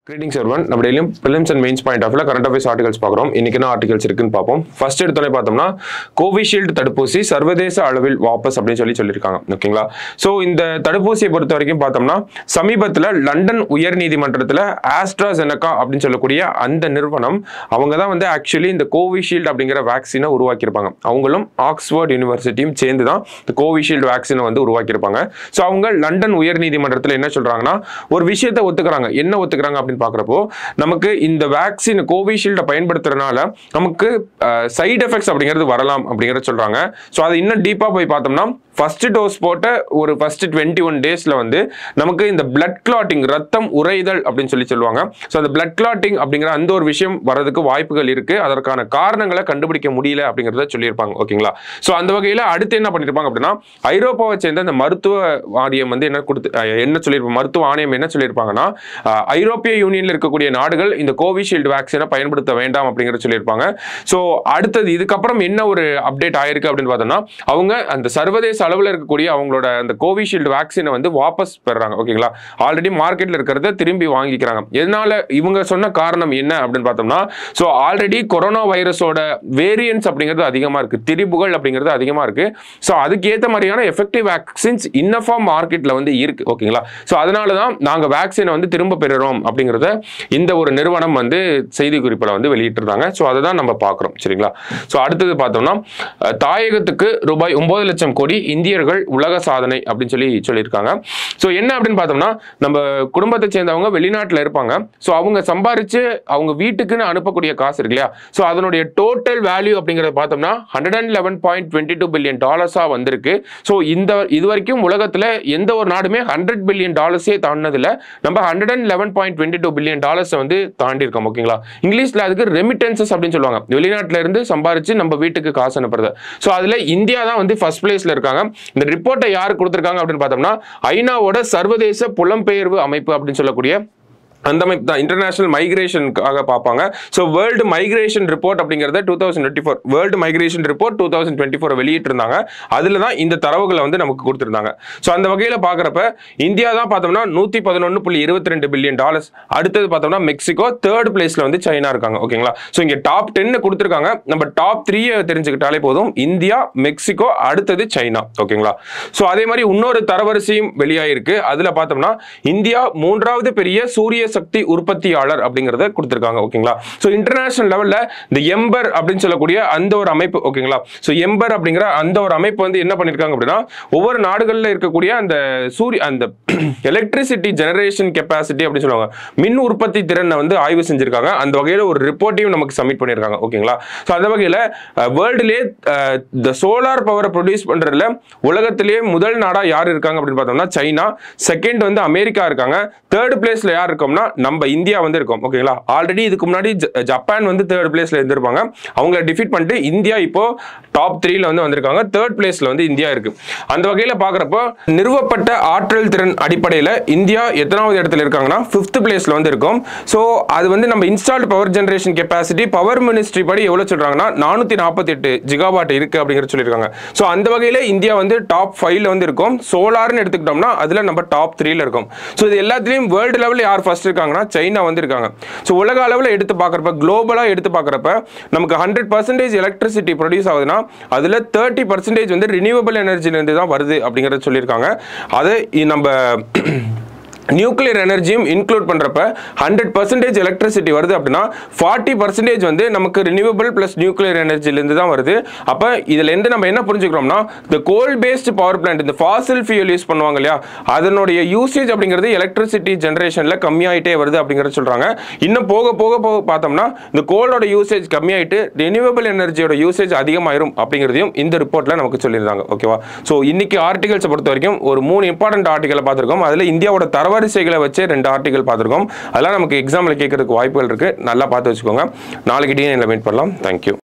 greetings ஒருவன் நம்ம டெய்லியும் பிலிம்ஸ் அண்ட் மெயின்ஸ் பாயிண்ட் ஆஃப்ல கரண்ட் அஃபேர்ஸ் ஆர்டிகல்ஸ் பார்க்குறோம் இன்னைக்கு என்ன ஆர்டிகல்ஸ் இருக்குன்னு பார்ப்போம் ஃபர்ஸ்ட் எடுத்தோடனே பார்த்தோம்னா கோவிஷீல்டு தடுப்பூசி சர்வதேச அளவில் வாபஸ் அப்படின்னு சொல்லி சொல்லியிருக்காங்க ஓகேங்களா ஸோ இந்த தடுப்பூசியை பொறுத்த வரைக்கும் பார்த்தோம்னா சமீபத்தில் லண்டன் உயர் நீதிமன்றத்தில் ஆஸ்ட்ராசெனகா அப்படின்னு சொல்லக்கூடிய அந்த நிறுவனம் அவங்க தான் வந்து ஆக்சுவலி இந்த கோவிஷீல்டு அப்படிங்கிற வேக்சினை உருவாக்கியிருப்பாங்க அவங்களும் ஆக்ஸ்போர்ட் யூனிவர்சிட்டியும் சேர்ந்து தான் இந்த கோவிஷீல்டு வேக்சினை வந்து உருவாக்கியிருப்பாங்க ஸோ அவங்க லண்டன் உயர் நீதிமன்றத்தில் என்ன சொல்றாங்கன்னா ஒரு விஷயத்தை ஒத்துக்கிறாங்க என்ன ஒத்துக்கிறாங்க அப்படின்னு பார்க்குறப்போ நமக்கு இந்த வேக்சின் கோவிஷீல்டை பயன்படுத்துறதுனால நமக்கு சைடு எஃபெக்ட்ஸ் அப்படிங்கிறது வரலாம் அப்படிங்கிறத சொல்றாங்க ஸோ அதை இன்னும் டீப்பாக போய் பார்த்தோம்னா ஃபர்ஸ்ட் டோஸ் போட்ட ஒரு ஃபர்ஸ்ட் டுவெண்ட்டி ஒன் டேஸில் வந்து நமக்கு இந்த பிளட் கிளாட்டிங் ரத்தம் உறைதல் அப்படின்னு சொல்லி சொல்லுவாங்க ஸோ அந்த பிளட் கிளாட்டிங் அப்படிங்கிற அந்த ஒரு விஷயம் வரதுக்கு வாய்ப்புகள் இருக்கு அதற்கான காரணங்களை கண்டுபிடிக்க முடியல அப்படிங்கிறத சொல்லியிருப்பாங்க ஓகேங்களா ஸோ அந்த வகையில் அடுத்து என்ன பண்ணியிருப்பாங்க அப்படின்னா ஐரோப்பாவை சேர்ந்த இந்த மருத்துவ வாரியம் வந்து என்ன கொடுத்து அஹ், என்ன சொல்லியிருப்பாங்க மருத்துவ ஆணையம் என்ன சொல்லியிருப்பாங்கன்னா அஹ், ஐரோப்பிய யூனியன்ல இருக்கக்கூடிய நாடுகள் இந்த கோவிஷீல்டு வேக்சினை பயன்படுத்த வேண்டாம் அப்படிங்கிறத சொல்லியிருப்பாங்க ஸோ அடுத்தது இதுக்கப்புறம் என்ன ஒரு அப்டேட் ஆயிருக்கு அப்படின்னு பார்த்தோம்னா அவங்க அந்த சர்வதேச அளவில் இருக்கக்கூடிய அவங்களோட அந்த கோவிஷீல்டு வேக்சினை வந்து வாபஸ் பெறாங்க ஓகேங்களா ஆல்ரெடி மார்க்கெட்ல இருக்கிறத திரும்பி வாங்கிக்கிறாங்க எதனால இவங்க சொன்ன காரணம் என்ன அப்படின்னு பார்த்தோம்னா ஸோ ஆல்ரெடி கொரோனா வைரஸோட வேரியன்ஸ் அப்படிங்கிறது அதிகமாக இருக்கு திரிபுகள் அப்படிங்கிறது அதிகமாக இருக்கு ஸோ அதுக்கு ஏற்ற மாதிரியான எஃபெக்டிவ் வேக்சின்ஸ் இன்னஃபா மார்க்கெட்ல வந்து இருக்கு ஓகேங்களா ஸோ அதனால தான் நாங்கள் வேக்சினை வந்து திரும்ப பெறுறோம் அப்படிங்கிறத இந்த ஒரு நிறுவனம் வந்து செய்தி குறிப்பில் வந்து வெளியிட்டிருந்தாங்க ஸோ அதை தான் நம்ம பார்க்குறோம் சரிங்களா ஸோ அடுத்தது பார்த்தோம்னா அஹ், தாயகத்துக்கு ரூபாய் ஒன்பது லட்சம் கோடி இந்தியர்கள் உலக சாதனை அப்படின்னு சொல்லி சொல்லியிருக்காங்க ஸோ என்ன அப்படின்னு பார்த்தோம்னா நம்ம குடும்பத்தை சேர்ந்தவங்க வெளிநாட்டில் இருப்பாங்க ஸோ அவங்க சம்பாரிச்சு அவங்க வீட்டுக்குன்னு அனுப்பக்கூடிய காசு இருக்கு இல்லையா ஸோ அதனுடைய டோட்டல் வேல்யூ அப்படிங்கிறத பார்த்தோம்னா hundred and eleven point twenty two billion டாலர்ஸாக வந்திருக்கு ஸோ இந்த இது வரைக்கும் உலகத்தில் எந்த ஒரு நாடுமே ஹண்ட்ரட் பில்லியன் டாலர்ஸே தாண்டினதில்ல நம்ம hundred and eleven point twenty two billion டாலர்ஸை வந்து தாண்டி இருக்கோம் ஓகேங்களா இங்கிலீஷில் அதுக்கு ரெமிட்டன்சஸ் அப்படின்னு சொல்லுவாங்க வெளிநாட்டில இருந்து சம்பாரிச்சு நம்ம வீட்டுக்கு காசு அனுப்புறது ஸோ அதில் இந்தியா தான் வந்து ஃபர்ஸ்ட் பிளேஸ்ல இருக்காங்க இந்த ரிப்போர்ட்டை யார் கொடுத்துருக்காங்க அப்படின்னு பார்த்தோம்னா ஐநாவோட சர்வதேச புலம்பெயர்வு அமைப்பு அப்படின்னு சொல்லக்கூடிய அந்த அமைப்பு தான் இன்டர்நேஷனல் மைக்ரேஷனுக்காக பார்ப்பாங்க ஸோ வேர்ல்டு மைக்ரேஷன் ரிப்போர்ட் அப்படிங்கிறத two thousand twenty four world migration report two thousand twenty four வெளியிட்டிருந்தாங்க அதில் தான் இந்த தரவுகளை வந்து நமக்கு கொடுத்துருந்தாங்க ஸோ அந்த வகையில் பார்க்குறப்ப இந்தியா தான் பார்த்தோம்னா நூற்றி பதினொன்று புள்ளி இருபத்தி ரெண்டு பில்லியன் டாலர்ஸ் அடுத்தது பார்த்தோம்னா மெக்சிகோ தேர்ட் பிளேஸில் வந்து சைனா இருக்காங்க ஓகேங்களா ஸோ இங்கே டாப் டென்னு கொடுத்துருக்காங்க நம்ம டாப் த்ரீயை தெரிஞ்சுக்கிட்டாலே போதும் இந்தியா மெக்சிகோ அடுத்தது சைனா ஓகேங்களா ஸோ அதே மாதிரி இன்னொரு தரவரிசையும் வெளியாயிருக்கு அதில் பார்த்தோம்னா இந்தியா மூன்றாவது பெரிய சூரிய சக்தி உற்பத்தியாளர் அப்படிங்கிறத கொடுத்துருக்காங்க ஓகேங்களா ஸோ இன்டர்நேஷனல் லெவலில் இந்த எம்பர் அப்படின்னு சொல்லக்கூடிய அந்த ஒரு அமைப்பு ஓகேங்களா ஸோ எம்பர் அப்படிங்கிற அந்த ஒரு அமைப்பு வந்து என்ன பண்ணியிருக்காங்க அப்படின்னா ஒவ்வொரு நாடுகளில் இருக்கக்கூடிய அந்த சூரிய அந்த எலக்ட்ரிசிட்டி ஜெனரேஷன் கெப்பாசிட்டி அப்படின்னு சொல்லுவாங்க மின் உற்பத்தி திறனை வந்து ஆய்வு செஞ்சிருக்காங்க அந்த வகையில் ஒரு ரிப்போர்ட்டையும் நமக்கு சப்மிட் பண்ணியிருக்காங்க ஓகேங்களா ஸோ அந்த வகையில் வேர்ல்டுலேயே இந்த சோலார் பவரை ப்ரொடியூஸ் பண்ணுறதுல உலகத்திலேயே முதல் நாடாக யார் இருக்காங்க அப்படின்னு பார்த்தோம்னா சைனா செகண்ட் வந்து அமெரிக்கா இருக்காங்க தேர்ட் பிளேஸ்ல யார் இருக்கோம்னா நம்ம இந்தியா வந்து இருக்கோம் ஓகேங்களா ஆல்ரெடி இதுக்கு முன்னாடி ஜ- ஜப்பான் வந்து தேர்ட் பிளேஸ்ல இருந்திருப்பாங்க அவங்கள டிஃபீட் பண்ணிட்டு இந்தியா இப்போ டாப் த்ரீல வந்து வந்திருக்காங்க தேர்ட் பிளேஸ்ல வந்து இந்தியா இருக்கு அந்த வகையில் பார்க்குறப்போ நிறுவப்பட்ட ஆற்றல் திறன் அடிப்படையில் இந்தியா எத்தனாவது இடத்துல இருக்காங்கன்னா ஃபிஃப்த் பிளேஸ்ல வந்து இருக்கும் ஸோ அது வந்து நம்ம installed power generation capacity power ministry படி எவ்வளோ சொல்றாங்கன்னா நானூற்றி நாற்பத்தி எட்டு ஜிகாவாட் இருக்கு அப்படிங்கிற சொல்லியிருக்காங்க ஸோ அந்த வகையில் இந்தியா வந்து டாப் ஃபைவ்ல வந்து இருக்கும் சோலார்னு எடுத்துக்கிட்டோம்னா அதில் நம்ம டாப் த்ரீல இருக்கும் ஸோ இது எல்லாத்துலேயும் வேர்ல்டு லெவலில் யார் ஃபர்ஸ்ட் இருக்காங்கன்னா சைனா வந்து இருக்காங்க ஸோ உலக அளவில் எடுத்து பார்க்குறப்ப குளோபலாக எடுத்து பார்க்குறப்ப நமக்கு ஹண்ட்ரட் பர்சன்டேஜ் எலக்ட்ரிசிட்டி ப்ரொடியூஸ் ஆகுதுன்னா அதில் தேர்ட்டி பர்சன்டேஜ் வந்து ரினியூவபிள் எனர்ஜிலேருந்து தான் வருது அப்படிங்கிறத சொல்லியிருக்காங்க அதை இ- நம்ம நியூக்ளியர் எனர்ஜியும் இன்க்ளூட் பண்ணுறப்ப ஹண்ட்ரட் பர்சன்டேஜ் எலக்ட்ரிசிட்டி வருது அப்படின்னா ஃபார்ட்டி பர்சன்டேஜ் வந்து நமக்கு ரினியூவபிள் ப்ளஸ் நியூக்ளியர் எனர்ஜிலேருந்து தான் வருது அப்போ இதுலேருந்து நம்ம என்ன புரிஞ்சுக்கிறோம்னா இந்த கோல் பேஸ்டு பவர் பிளான்ட் இந்த ஃபாசில் ஃபியூல் யூஸ் பண்ணுவாங்க இல்லையா அதனுடைய யூசேஜ் அப்படிங்கிறது எலக்ட்ரிசிட்டி ஜென்ரேஷனில் கம்மியாயிட்டே வருது அப்படிங்கிறத சொல்கிறாங்க இன்னும் போக போக போக பார்த்தோம்னா இந்த கோலோட யூசேஜ் கம்மியாயிட்டு ரினியூவபிள் எனர்ஜியோட யூசேஜ் அதிகமாயிரும் அப்படிங்கிறதையும் இந்த ரிப்போர்ட்டில் நமக்கு சொல்லியிருந்தாங்க ஓகேவா ஸோ இன்னைக்கு ஆர்டிகல்ஸை பொறுத்த வரைக்கும் ஒரு மூணு இம்பார்ட்டன்ட் ஆர்டிகலை பார்த்துருக்கோம் அதில் இந்தியாவோட தரவரிசைகளை வச்சு ரெண்டு ஆர்டிகல் பார்த்துருக்கோம் அதெல்லாம் நமக்கு எக்ஸாமில் கேட்கறதுக்கு வாய்ப்புகள் இருக்குது நல்லா பார்த்து வச்சுக்கோங்க நாளைக்கு டிஎன்ல மீட் பண்ணலாம் தேங்க்யூ